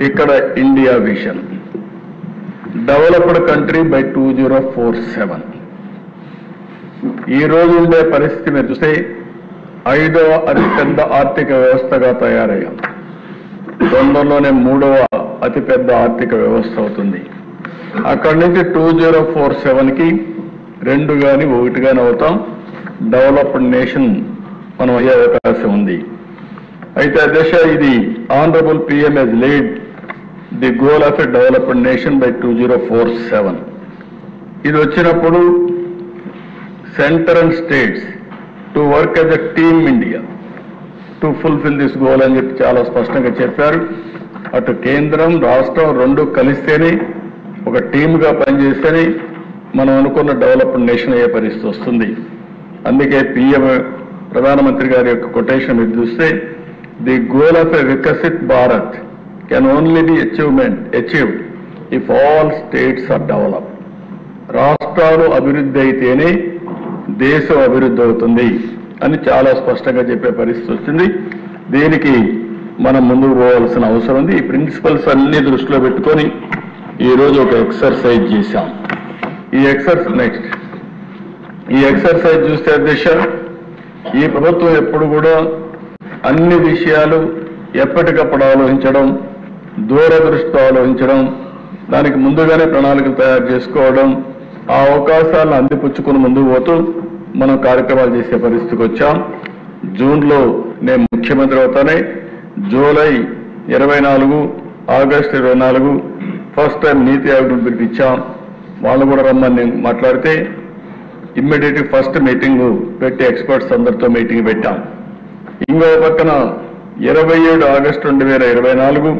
ఇక్కడ India vision developed country by two zero four seven ఈ రోజు ఉండే పరిస్థితి మీరు చూస్తే ఐదవ అతిపెద్ద ఆర్థిక వ్యవస్థగా తయారయ్యాం తొందరలోనే మూడవ అతిపెద్ద ఆర్థిక వ్యవస్థ అవుతుంది అక్కడి నుంచి టూ జీరో ఫోర్ సెవెన్కి రెండు కానీ ఒకటి కానీ అవుతాం డెవలప్డ్ నేషన్ మనం అయ్యే అవకాశం ఉంది అయితే అధ్యక్ష ఇది honourable PM as lead the goal of a developed nation by two zero four seven ఇది వచ్చినప్పుడు centre and states to work as a team India to fulfil this goal అని చెప్పి చాలా స్పష్టంగా చెప్పారు అటు కేంద్రం రాష్ట్రం రెండు కలిస్తేనే ఒక టీమ్గా పనిచేస్తేనే మనం అనుకున్న డెవలప్డ్ నేషన్ అయ్యే పరిస్థితి వస్తుంది అందుకే పిఎం ప్రధానమంత్రి గారి యొక్క కొటేషన్ మీరు చూస్తే the goal of a Viksit Bharat can only be achievement achieved if all states are develop రాష్ట్రాలు అభివృద్ధి అయితేనే దేశం అభివృద్ధి అవుతుంది అని చాలా స్పష్టంగా చెప్పే పరిస్థితి వచ్చింది దీనికి మనం ముందుకు పోవాల్సిన అవసరం ఉంది ఈ ప్రిన్సిపల్స్ అన్ని దృష్టిలో పెట్టుకొని ఈ రోజు ఒక ఎక్సర్సైజ్ చేశాం ఈ ఎక్సర్సైజ్ నెక్స్ట్ ఈ ఎక్సర్సైజ్ చూస్తే అధ్యక్ష ఈ ప్రభుత్వం ఎప్పుడు కూడా అన్ని విషయాలు ఎప్పటికప్పుడు ఆలోచించడం దూరదృష్టితో ఆలోచించడం దానికి ముందుగానే ప్రణాళికలు తయారు చేసుకోవడం ఆ అవకాశాలను అందిపుచ్చుకుని ముందుకు పోతూ మనం కార్యక్రమాలు చేసే పరిస్థితికి వచ్చాం జూన్లో నేను ముఖ్యమంత్రి అవుతానే జూలై ఇరవై నాలుగు ఆగస్టు ఇరవై నాలుగు ఫస్ట్ టైం నీతి ఆయోగ్ పిలిపించాం వాళ్ళు కూడా రమ్మని నేను మాట్లాడితే ఇమ్మీడియట్ ఫస్ట్ మీటింగ్ పెట్టి ఎక్స్పర్ట్స్ అందరితో మీటింగ్ పెట్టాం ఇంకో పక్కన ఇరవై ఏడు ఆగస్టు రెండు వేల ఇరవై నాలుగు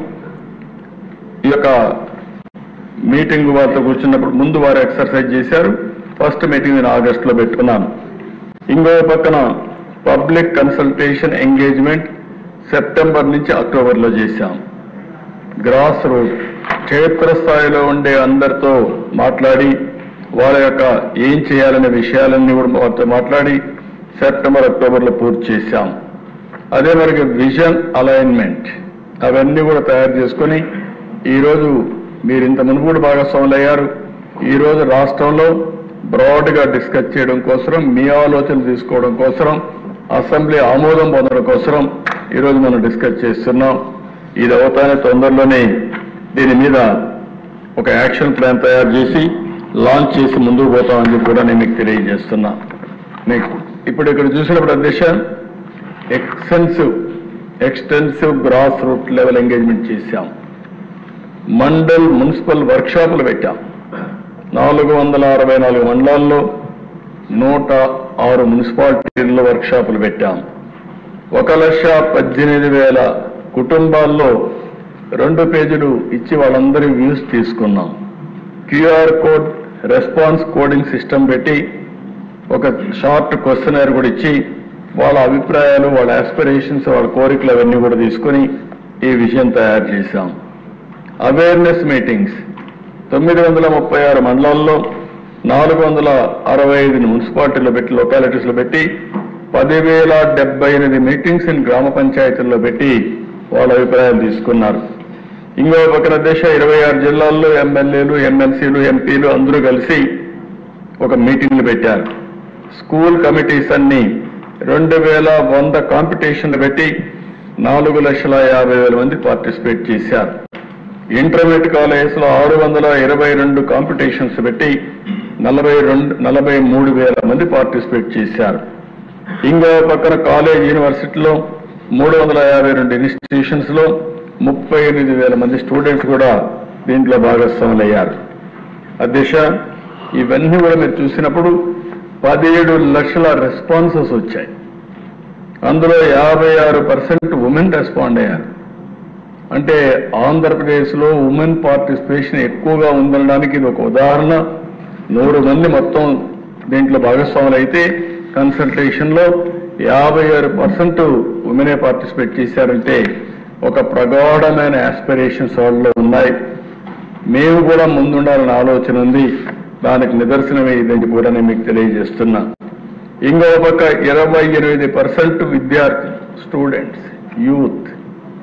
ఈ యొక్క మీటింగ్ వారితో కూర్చున్నప్పుడు ముందు వారు ఎక్సర్సైజ్ చేశారు ఫస్ట్ మీటింగ్ నేను ఆగస్టులో పెట్టుకున్నాను ఇంకో పక్కన పబ్లిక్ కన్సల్టేషన్ ఎంగేజ్మెంట్ సెప్టెంబర్ నుంచి అక్టోబర్లో చేశాం గ్రాస్ రూట్ క్షేత్రస్థాయిలో ఉండే అందరితో మాట్లాడి వాళ్ళ యొక్క ఏం చేయాలనే విషయాలన్నీ కూడా వారితో మాట్లాడి సెప్టెంబర్ అక్టోబర్లో పూర్తి చేశాం అదే మనకి విజన్ అలైన్మెంట్ అవన్నీ కూడా తయారు చేసుకొని ఈరోజు మీరు ఇంత మునుపు కూడా భాగస్వాములు అయ్యారు ఈరోజు రాష్ట్రంలో బ్రాడ్గా డిస్కస్ చేయడం కోసం మీ ఆలోచనలు తీసుకోవడం కోసం అసెంబ్లీ ఆమోదం పొందడం కోసం ఈరోజు మనం డిస్కస్ చేస్తున్నాం ఇది అవుతానే తొందరలోనే దీని మీద ఒక యాక్షన్ ప్లాన్ తయారు చేసి లాంచ్ చేసి ముందుకు పోతామని చెప్పి కూడా నేను మీకు తెలియజేస్తున్నా మీకు ఇప్పుడు ఇక్కడ చూసినప్పుడు అధ్యక్ష extensive extensive grass root level engagement చేశాం మండల్ మున్సిపల్ వర్క్షాపులు పెట్టాం నాలుగు వందల అరవై నాలుగు మండలాల్లో నూట ఆరు మున్సిపాలిటీల్లో వర్క్షాపులు పెట్టాం ఒక లక్ష పద్దెనిమిది వేల కుటుంబాల్లో రెండు పేజీలు ఇచ్చి వాళ్ళందరి వ్యూస్ తీసుకున్నాం QR code response coding system పెట్టి ఒక షార్ట్ క్వశ్చనర్ కూడా ఇచ్చి వాళ్ళ అభిప్రాయాలు వాళ్ళ ఆస్పిరేషన్స్ వాళ్ళ కోరికలు అవన్నీ కూడా తీసుకొని ఈ విషయం తయారు చేశాం అవేర్నెస్ మీటింగ్స్ తొమ్మిది వందల ముప్పై ఆరు మండలాల్లో నాలుగు వందల అరవై ఐదు మున్సిపాలిటీలో పెట్టి లొకాలిటీస్లో పెట్టి పదివేల డెబ్బై ఎనిమిది మీటింగ్స్ ఇన్ గ్రామ పంచాయతీల్లో పెట్టి వాళ్ళ అభిప్రాయాలు తీసుకున్నారు ఇంకో పక్కన దేశ ఇరవై ఆరు జిల్లాల్లో ఎమ్మెల్యేలు ఎమ్మెల్సీలు ఎంపీలు అందరూ కలిసి ఒక మీటింగ్లు పెట్టారు స్కూల్ కమిటీస్ అన్ని రెండు వేల వంద కాంపిటీషన్లు పెట్టి నాలుగు లక్షల యాభై వేల మంది పార్టిసిపేట్ చేశారు ఇంటర్మీడియట్ కాలేజెస్ లో ఆరు వందల ఇరవై రెండు కాంపిటీషన్స్ పెట్టి నలభై రెండు నలభై మూడు వేల మంది పార్టిసిపేట్ చేశారు ఇంకో పక్కన కాలేజ్ యూనివర్సిటీలో మూడు వందల యాభై రెండు ఇన్స్టిట్యూషన్స్ లో ముప్పై ఎనిమిది వేల మంది స్టూడెంట్స్ కూడా దీంట్లో భాగస్వాములు అయ్యారు అధ్యక్ష ఇవన్నీ కూడా మీరు చూసినప్పుడు పదిహేడు లక్షల రెస్పాన్సెస్ వచ్చాయి అందులో యాభై ఆరు పర్సెంట్ ఉమెన్ రెస్పాండ్ అయ్యారు అంటే ఆంధ్రప్రదేశ్లో ఉమెన్ పార్టిసిపేషన్ ఎక్కువగా ఉందనడానికి ఇది ఒక ఉదాహరణ నూరు మంది మొత్తం దీంట్లో భాగస్వాములు అయితే కన్సల్టేషన్లో యాభై ఆరు పర్సెంట్ ఉమెనే పార్టిసిపేట్ చేశారంటే ఒక ప్రగాఢమైన ఆస్పిరేషన్స్ వాళ్ళలో ఉన్నాయి మేము కూడా ముందుండాలనే ఆలోచన ఉంది దానికి నిదర్శనమే ఇదని కూడా నేను మీకు తెలియజేస్తున్నా ఇంకో పక్క ఇరవై ఎనిమిది పర్సెంట్ విద్యార్థి స్టూడెంట్స్ యూత్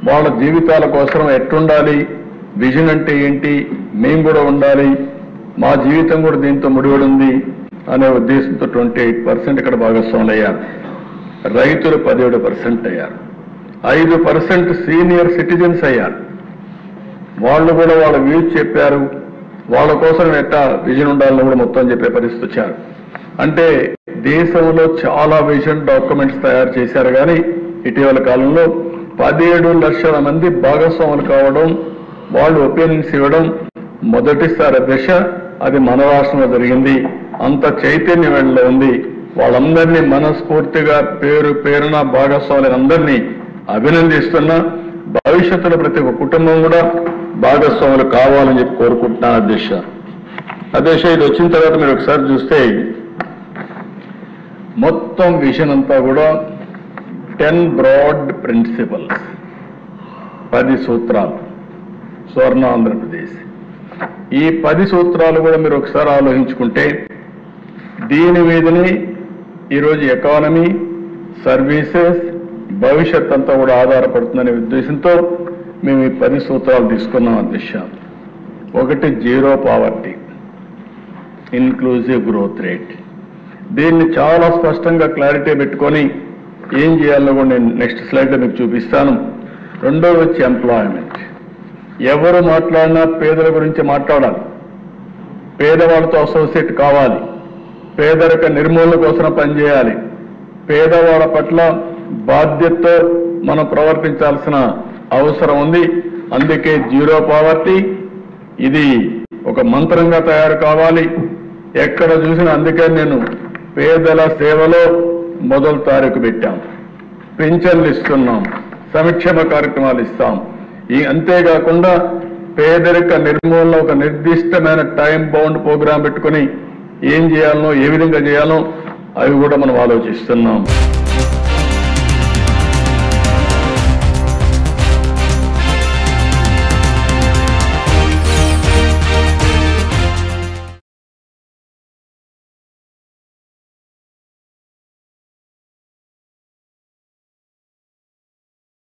వాళ్ళ జీవితాల కోసం ఎట్టుండాలి విజన్ అంటే ఏంటి మేము కూడా ఉండాలి మా జీవితం కూడా దీంతో ముడిపడి ఉంది అనే ఉద్దేశంతో ట్వంటీ ఎయిట్ పర్సెంట్ ఇక్కడ భాగస్వాములు అయ్యారు రైతులు పదిహేడు పర్సెంట్ అయ్యారు ఐదు పర్సెంట్ సీనియర్ సిటిజన్స్ అయ్యారు వాళ్ళు కూడా వాళ్ళ వ్యూస్ చెప్పారు వాళ్ళ కోసం ఎట్టా విజన్ ఉండాలని కూడా మొత్తం చెప్పే పరిస్థితి వచ్చారు అంటే దేశంలో చాలా విజన్ డాక్యుమెంట్స్ తయారు చేశారు కానీ ఇటీవల కాలంలో పదిహేడు లక్షల మంది భాగస్వాములు కావడం వాళ్ళు ఒపీనియన్స్ ఇవ్వడం మొదటిసారి దశ అది మన రాష్ట్రంలో జరిగింది అంత చైతన్యం వీళ్ళలో ఉంది వాళ్ళందరినీ మనస్ఫూర్తిగా పేరు పేరున భాగస్వాములను అందరినీ అభినందిస్తున్నా భవిష్యత్తులో ప్రతి ఒక్క కుటుంబం కూడా భాగస్వాములు కావాలని చెప్పి కోరుకుంటున్నాను అధ్యక్ష అధ్యక్ష ఇది వచ్చిన తర్వాత మీరు ఒకసారి చూస్తే మొత్తం విషన్ అంతా కూడా టెన్ బ్రాడ్ ప్రిన్సిపల్స్ పది సూత్రాలు స్వర్ణ ఆంధ్రప్రదేశ్ ఈ పది సూత్రాలు కూడా మీరు ఒకసారి ఆలోచించుకుంటే దీని మీదనే ఈరోజు ఎకానమీ సర్వీసెస్ భవిష్యత్ అంతా కూడా ఆధారపడుతుందనే ఉద్దేశంతో మేము ఈ పది సూత్రాలు తీసుకున్నాం అధ్యక్ష ఒకటి zero poverty inclusive growth rate దీన్ని చాలా స్పష్టంగా క్లారిటీ పెట్టుకొని ఏం చేయాలో కూడా నేను నెక్స్ట్ స్లైడ్లో మీకు చూపిస్తాను రెండోది వచ్చి ఎంప్లాయ్మెంట్ ఎవరు మాట్లాడినా పేదల గురించి మాట్లాడాలి పేదవాళ్ళతో అసోసియేట్ కావాలి పేదరిక నిర్మూలన కోసం పనిచేయాలి పేదవాళ్ళ పట్ల బాధ్యతతో మనం ప్రవర్తించాల్సిన అవసరం ఉంది అందుకే జీరో పావర్టీ ఇది ఒక మంత్రంగా తయారు కావాలి ఎక్కడ చూసినా అందుకే నేను పేదల సేవలో మొదలు తారీఖు పెట్టాం పింఛన్లు ఇస్తున్నాం సంక్షేమ కార్యక్రమాలు ఇస్తాం ఈ అంతేకాకుండా పేదరిక నిర్మూలన ఒక నిర్దిష్టమైన టైం బౌండ్ ప్రోగ్రాం పెట్టుకొని ఏం చేయాలనో ఏ విధంగా చేయాలో అవి కూడా మనం ఆలోచిస్తున్నాం